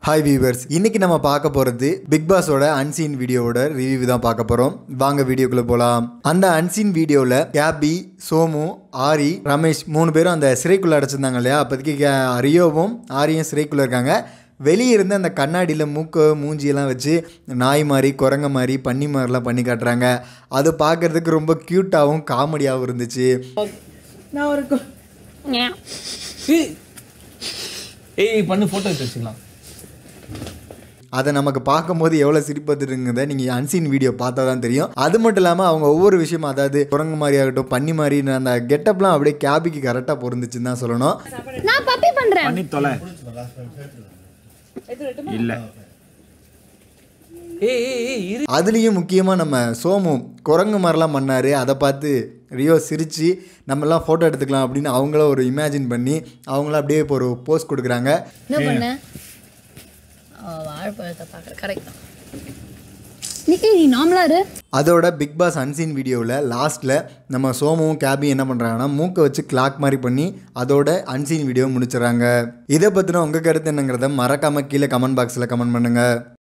Hi viewers இன்னைக்கு நம்ம பார்க்க போகிறது பிக் பாஸோட அன்சீன் வீடியோவோட ரிவ்யூ தான் பார்க்க போகிறோம் வாங்க வீடியோக்குள்ளே போகலாம் அந்த அன்சீன் வீடியோவில் கேபி சோமு ஆரி ரமேஷ் மூணு பேரும் அந்த சிறைக்குள்ளே அடைச்சிருந்தாங்க இல்லையா அப்போதைக்கு கே- ரியோவும் ஆரியும் சிறைக்குள்ளே இருக்காங்க வெளியே இருந்து அந்த கண்ணாடியில் மூக்க மூஞ்சியெல்லாம் வச்சு நாய் மாதிரி குரங்க மாதிரி பன்னி மாதிரிலாம் பண்ணி காட்டுறாங்க அது பார்க்கறதுக்கு ரொம்ப க்யூட்டாகவும் காமெடியாகவும் இருந்துச்சு நான் ஒரு கொ- ஏய். ஏய் பண்ணு ஃபோட்டோ எடுத்து வச்சுக்கலாம் அதை நமக்கு பார்க்கும்போது எவ்வளோ சிரிப்பதுங்கிறத நீங்கள் அன்சீன் வீடியோ பார்த்தா தான் தெரியும் அது மட்டும் இல்லாமல் அவங்க ஒவ்வொரு விஷயமும் அதாவது குரங்கு மாதிரி ஆகட்டும் பன்னி மாதிரி அந்த கெட்டப்லாம் அப்படியே கேபிக்கு கரெக்டாக பொருந்துச்சுன்னு தான் சொல்லணும் நான் பப்பி பண்றேன் பண்ணி தொலை இல்ல ஏய் ஏய் ஏய் இரு அதுலேயும் முக்கியமாக நம்ம சோமு குரங்கு மாதிரிலாம் பண்ணார் அதை பார்த்து ரியோ சிரித்து நம்மலாம் ஃபோட்டோ எடுத்துக்கலாம் அப்படின்னு அவங்கள ஒரு இமேஜின் பண்ணி அவங்கள அப்படியே இப்போ ஒரு போஸ்ட் கொடுக்குறாங்க என்ன பண்ண அவ வாழைப்பழத்தை பார்க்குற கரெக்ட் தான் நிக்கி நீ நார்மலா இரு அதோட பிக் பாஸ் அன்சீன் வீடியோவில் லாஸ்ட்டில் நம்ம சோமுவும் கேபி என்ன பண்ணுறாங்கன்னா மூக்கை வச்சு கிளாக் மாதிரி பண்ணி அதோட அன்சீன் வீடியோ முடிச்சிடறாங்க இதை பற்றின உங்கள் கருத்து என்னங்கிறத மறக்காமல் கீழே கமெண்ட் பாக்ஸில் கமெண்ட் பண்ணுங்கள்